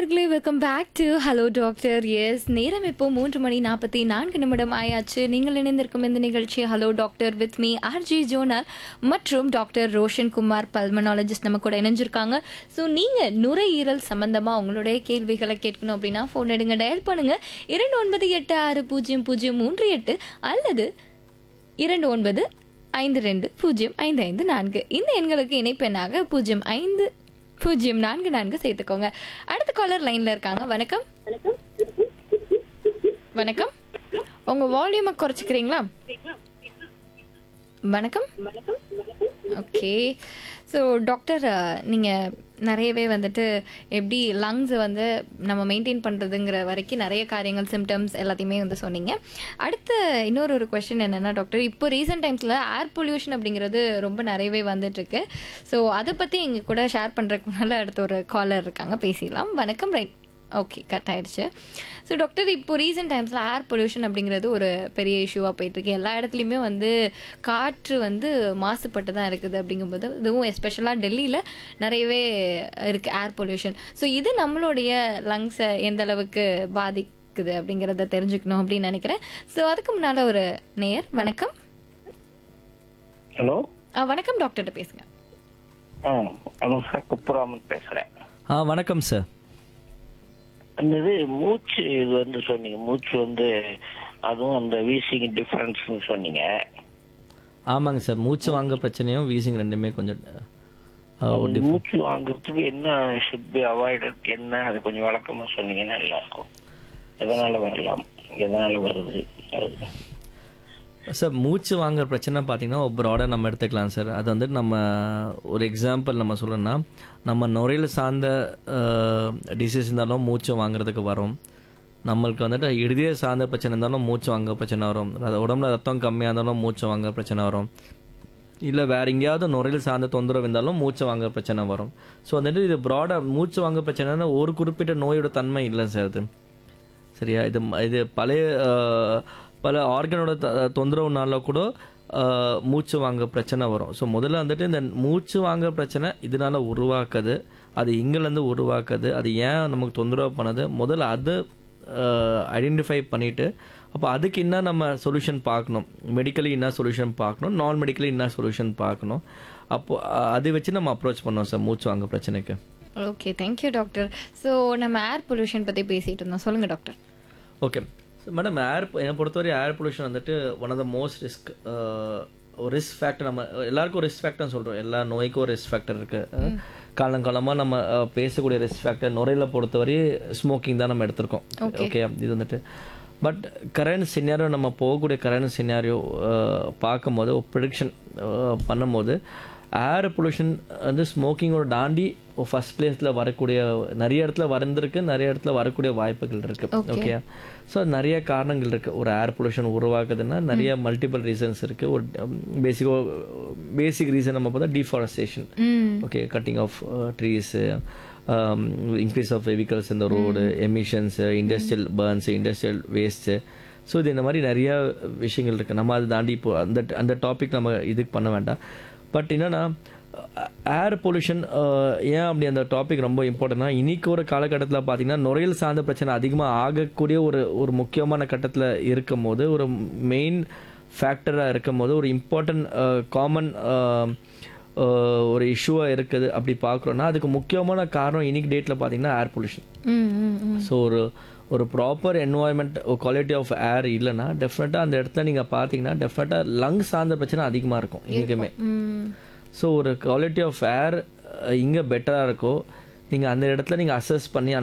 நேர்களே welcome back to hello doctor எஸ் நேரம் இப்போ மூன்று மணி நாற்பத்தி நான்கு நிமிடம் ஆயாச்சு நீங்கள் இணைந்திருக்கும் இந்த நிகழ்ச்சி hello doctor with me RJ Jonal மற்றும் டாக்டர் ரோஷன் குமார் பல்மனாலஜிஸ்ட் நம்ம கூட இணைஞ்சிருக்காங்க ஸோ நீங்கள் நுரையீரல் சம்பந்தமாக உங்களுடைய கேள்விகளை கேட்கணும் அப்படின்னா ஃபோன் எடுங்க டயல் பண்ணுங்க இரண்டு ஒன்பது எட்டு ஆறு பூஜ்ஜியம் பூஜ்ஜியம் மூன்று எட்டு அல்லது இரண்டு ஒன்பது ஐந்து ரெண்டு பூஜ்ஜியம் ஐந்து ஐந்து நான்கு இந்த எண்களுக்கு இணைப்பெண்ணாக பூஜ்ஜியம் ஐந்து பூஜ்ஜியம் நான்கு நான்கு சேர்த்துக்கோங்க அடுத்த காலர் லைன்ல இருக்காங்க வணக்கம் வணக்கம் உங்க வால்யூமை குறைச்சிக்கிறீங்களா வணக்கம் ஓகே ஸோ டாக்டர் நீங்கள் நிறையவே வந்துட்டு எப்படி லங்ஸை வந்து நம்ம மெயின்டைன் பண்ணுறதுங்கிற வரைக்கும் நிறைய காரியங்கள் சிம்டம்ஸ் எல்லாத்தையுமே வந்து சொன்னீங்க அடுத்த இன்னொரு ஒரு கொஷின் என்னென்னா டாக்டர் இப்போ ரீசெண்ட் டைம்ஸில் ஏர் பொல்யூஷன் அப்படிங்கிறது ரொம்ப நிறையவே வந்துட்டுருக்கு ஸோ அதை பற்றி எங்கள் கூட ஷேர் பண்ணுறதுக்கு முன்னால் அடுத்த ஒரு காலர் இருக்காங்க பேசிடலாம் வணக்கம் ரைட் ஓகே கட் ஆயிடுச்சு ஸோ டாக்டர் இப்போ ரீசெண்ட் டைம்ஸில் ஏர் பொல்யூஷன் அப்படிங்கிறது ஒரு பெரிய இஷ்யூவாக போயிட்டுருக்கு எல்லா இடத்துலையுமே வந்து காற்று வந்து மாசுபட்டு தான் இருக்குது அப்படிங்கும்போது இதுவும் எஸ்பெஷலாக டெல்லியில் நிறையவே இருக்குது ஏர் பொல்யூஷன் ஸோ இது நம்மளுடைய லங்ஸை எந்த அளவுக்கு பாதிக்குது அப்படிங்கிறத தெரிஞ்சுக்கணும் அப்படின்னு நினைக்கிறேன் ஸோ அதுக்கு முன்னால் ஒரு நேயர் வணக்கம் ஹலோ ஆ, வணக்கம் டாக்டர்கிட்ட பேசுங்க ஆ அனுஷா குப்புராமன் பேசுறேன் ஆ வணக்கம் சார் அந்த இது மூச்சு இது வந்து சொன்னீங்க மூச்சு வந்து அதுவும் அந்த வீசிங் டிஃபரன்ஸ்னு சொன்னீங்க ஆமாங்க சார் மூச்சு வாங்க பிரச்சனையும் வீசிங் ரெண்டுமே கொஞ்சம் ஆ, ஒரு அந்த diff- மூச்சு வாங்குறதுக்கு என்ன ஷுட் பி அவாய்டட் என்ன அது கொஞ்சம் வழக்கமா சொன்னீங்கன்னா நல்லா இருக்கும் எதனால வரலாம் எதனால வருது அது சார் மூச்சு வாங்குற பிரச்சனை பார்த்தீங்கன்னா ப்ராடாக நம்ம எடுத்துக்கலாம் சார் அது வந்துட்டு நம்ம ஒரு எக்ஸாம்பிள் நம்ம சொல்லணும்னா நம்ம நுரையில் சார்ந்த டிசீஸ் இருந்தாலும் மூச்சு வாங்குறதுக்கு வரும் நம்மளுக்கு வந்துட்டு இதய சார்ந்த பிரச்சனை இருந்தாலும் மூச்சு வாங்க பிரச்சனை வரும் அது உடம்புல ரத்தம் கம்மியாக இருந்தாலும் மூச்சு வாங்க பிரச்சனை வரும் இல்லை வேற எங்கேயாவது நுரையில் சார்ந்த தொந்தரவு இருந்தாலும் மூச்சு வாங்க பிரச்சனை வரும் ஸோ வந்துட்டு இது ப்ராடாக மூச்சு வாங்க பிரச்சனைனா ஒரு குறிப்பிட்ட நோயோட தன்மை இல்லை சார் அது சரியா இது ம- இது பழைய அஹ், பல ஆர்கனோட த- தொந்தரவுனால கூட அஹ், மூச்சு வாங்க பிரச்சனை வரும் ஸோ முதல்ல வந்துட்டு இந்த மூச்சு வாங்க பிரச்சனை இதனால உருவாக்குது அது இங்கிலேருந்து உருவாக்குது அது ஏன் நமக்கு தொந்தரவு பண்ணுது முதல்ல அது ஐடென்டிஃபை பண்ணிட்டு அப்போ அதுக்கு என்ன நம்ம சொல்யூஷன் பார்க்கணும் மெடிக்கலி என்ன சொல்யூஷன் பார்க்கணும் நான் மெடிக்கலி என்ன சொல்யூஷன் பார்க்கணும் அப்போ அஹ், அதை வச்சு நம்ம அப்ரோச் பண்ணோம் சார் மூச்சு வாங்க பிரச்சனைக்கு ஓகே தேங்க்யூ டாக்டர் ஸோ நம்ம ஏர் பொல்யூஷன் பற்றி பேசிகிட்டு இருந்தோம் சொல்லுங்கள் டாக்டர் ஓகே மேடம் ஏர் என்னை பொறுத்தவரை ஏர் பொல்யூஷன் வந்துட்டு one of the most risk ஒரு ரிஸ்க் ஃபேக்டர் நம்ம எல்லாருக்கும் ரிஸ்க் ஃபேக்டர்னு சொல்கிறோம் எல்லா நோய்க்கும் ஒரு ரிஸ்க் ஃபேக்டர் இருக்குது காலங்காலமாக நம்ம அஹ், பேசக்கூடிய ரிஸ்க் ஃபேக்டர் நுரையில் பொறுத்தவரை ஸ்மோக்கிங் தான் நம்ம எடுத்திருக்கோம் ஓகே இது வந்துட்டு பட் கரண்ட் சினாரியோ நம்ம போகக்கூடிய கரண்ட் சினாரியோ பார்க்கும்போது ஒரு ப்ரிடிக்ஷன் பண்ணும்போது ஏர் பொல்யூஷன் வந்து ஸ்மோக்கிங்கோட தாண்டி ஃபர்ஸ்ட் பிளேஸில் வரக்கூடிய நிறைய இடத்துல வந்திருக்கு நிறைய இடத்துல வரக்கூடிய வாய்ப்புகள் இருக்கு ஓகே ஸோ நிறைய காரணங்கள் இருக்கு ஒரு ஏர் பொல்யூஷன் உருவாக்குதுன்னா நிறைய மல்டிபிள் ரீசன்ஸ் இருக்கு ஒரு பேசிக்கோ பேசிக் ரீசன் நம்ம பார்த்தா deforestation okay cutting of trees increase of vehicles இந்த road emissions industrial burns industrial waste so இது இந்த மாதிரி நிறைய விஷயங்கள் இருக்குது நம்ம அதை தாண்டி இப்போ அந்த அந்த டாபிக் நம்ம இதுக்கு பண்ண வேண்டாம் பட் என்னன்னா ஏர் பொல்யூஷன் ஏன் அப்படி அந்த டாபிக் ரொம்ப இம்பார்ட்டன்ட்னா இன்னைக்கு ஒரு காலகட்டத்தில் பார்த்தீங்கன்னா நுரையீரல் சார்ந்த பிரச்சனை அதிகமாக ஆகக்கூடிய ஒரு ஒரு முக்கியமான கட்டத்தில் இருக்கும் போது ஒரு மெயின் ஃபேக்டராக இருக்கும் போது ஒரு இம்பார்ட்டன்ட் காமன் ஒரு இஷ்யூவாக இருக்குது அப்படி பார்க்குறோன்னா அதுக்கு முக்கியமான காரணம் இன்னைக்கு டேட்டில் பார்த்தீங்கன்னா ஏர் பொல்யூஷன் ம் ம் ம் ஸோ ஒரு ஒரு proper environment quality of air இல்லைன்னா டெஃபினட்டாக அந்த இடத்துல நீங்கள் பார்த்தீங்கன்னா டெஃபினட்டாக லங்ஸ் சார்ந்த பிரச்சனை அதிகமாக இருக்கும் எங்கேயுமே ம் ஸோ ஒரு குவாலிட்டி ஆஃப் ஏர் இங்கே பெட்டராக இருக்கோ நீங்கள் அந்த இடத்துல நீங்கள் அசஸ் பண்ணி